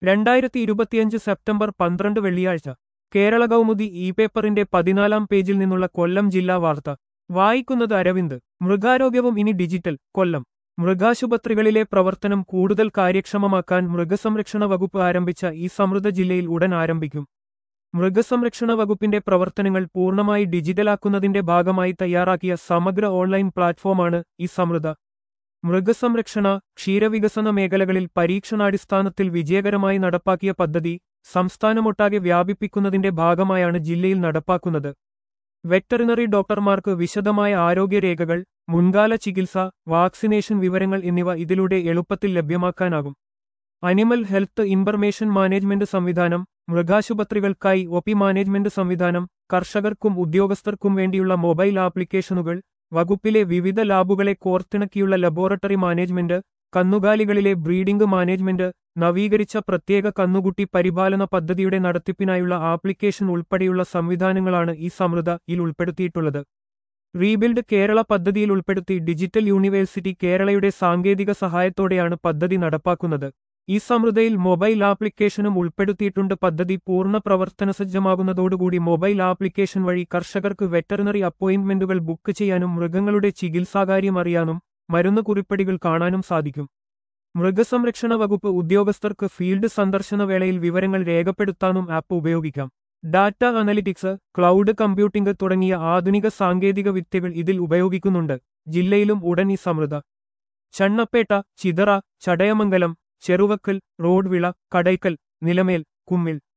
രണ്ടായിരത്തി ഇരുപത്തിയഞ്ച് സെപ്റ്റംബർ പന്ത്രണ്ട് വെള്ളിയാഴ്ച കേരള കൗമുദി ഇ പേപ്പറിന്റെ പതിനാലാം പേജിൽ നിന്നുള്ള കൊല്ലം ജില്ലാ വാർത്ത വായിക്കുന്നത് അരവിന്ദ് മൃഗാരോഗ്യവും ഇനി ഡിജിറ്റൽ കൊല്ലം മൃഗാശുപത്രികളിലെ പ്രവർത്തനം കൂടുതൽ കാര്യക്ഷമമാക്കാൻ മൃഗസംരക്ഷണ വകുപ്പ് ആരംഭിച്ച ഈ സമൃദ്ധ ജില്ലയിൽ ഉടൻ ആരംഭിക്കും മൃഗസംരക്ഷണ വകുപ്പിന്റെ പ്രവർത്തനങ്ങൾ പൂർണ്ണമായി ഡിജിറ്റലാക്കുന്നതിന്റെ ഭാഗമായി തയ്യാറാക്കിയ സമഗ്ര ഓൺലൈൻ പ്ലാറ്റ്ഫോമാണ് ഈ സമൃദ്ധ മൃഗസംരക്ഷണ ക്ഷീരവികസന മേഖലകളിൽ പരീക്ഷണാടിസ്ഥാനത്തിൽ വിജയകരമായി നടപ്പാക്കിയ പദ്ധതി സംസ്ഥാനമൊട്ടാകെ വ്യാപിപ്പിക്കുന്നതിന്റെ ഭാഗമായാണ് ജില്ലയിൽ നടപ്പാക്കുന്നത് വെറ്ററിനറി ഡോക്ടർമാർക്ക് വിശദമായ ആരോഗ്യരേഖകൾ മുൻകാല ചികിത്സ വാക്സിനേഷൻ വിവരങ്ങൾ എന്നിവ ഇതിലൂടെ എളുപ്പത്തിൽ ലഭ്യമാക്കാനാകും അനിമൽ ഹെൽത്ത് ഇൻഫർമേഷൻ മാനേജ്മെന്റ് സംവിധാനം മൃഗാശുപത്രികൾക്കായി ഒപി മാനേജ്മെന്റ് സംവിധാനം കർഷകർക്കും ഉദ്യോഗസ്ഥർക്കും വേണ്ടിയുള്ള മൊബൈൽ ആപ്ലിക്കേഷനുകൾ വകുപ്പിലെ വിവിധ ലാബുകളെ കോർത്തിണക്കിയുള്ള ലബോറട്ടറി മാനേജ്മെന്റ് കന്നുകാലികളിലെ ബ്രീഡിംഗ് മാനേജ്മെന്റ് നവീകരിച്ച പ്രത്യേക കന്നുകുട്ടി പരിപാലന പദ്ധതിയുടെ നടത്തിപ്പിനായുള്ള ആപ്ലിക്കേഷൻ ഉൾപ്പെടെയുള്ള സംവിധാനങ്ങളാണ് ഈ സമൃദ്ധയിൽ ഉൾപ്പെടുത്തിയിട്ടുള്ളത് റീബിൽഡ് കേരള പദ്ധതിയിൽ ഉൾപ്പെടുത്തി ഡിജിറ്റൽ യൂണിവേഴ്സിറ്റി കേരളയുടെ സാങ്കേതിക സഹായത്തോടെയാണ് പദ്ധതി നടപ്പാക്കുന്നത് ഈ സമൃദ്ധയിൽ മൊബൈൽ ആപ്ലിക്കേഷനും ഉൾപ്പെടുത്തിയിട്ടുണ്ട് പദ്ധതി പൂർണ്ണ പ്രവർത്തനസജ്ജമാകുന്നതോടുകൂടി മൊബൈൽ ആപ്ലിക്കേഷൻ വഴി കർഷകർക്ക് വെറ്ററിനറി അപ്പോയിന്റ്മെന്റുകൾ ബുക്ക് ചെയ്യാനും മൃഗങ്ങളുടെ ചികിത്സാകാര്യം അറിയാനും മരുന്ന് കുറിപ്പടികൾ കാണാനും സാധിക്കും മൃഗസംരക്ഷണ വകുപ്പ് ഉദ്യോഗസ്ഥർക്ക് ഫീൽഡ് സന്ദർശന വേളയിൽ വിവരങ്ങൾ രേഖപ്പെടുത്താനും ആപ്പ് ഉപയോഗിക്കാം ഡാറ്റ അനലിറ്റിക്സ് ക്ലൗഡ് കമ്പ്യൂട്ടിംഗ് തുടങ്ങിയ ആധുനിക സാങ്കേതിക വിദ്യകൾ ഇതിൽ ഉപയോഗിക്കുന്നുണ്ട് ജില്ലയിലും ഉടൻ ഈ സമൃദ്ധ ചണ്ണപ്പേട്ട ചിതറ ചടയമംഗലം ചെറുവക്കൽ റോഡ് വിള കടയ്ക്കൽ നിലമേൽ കുമ്മിൽ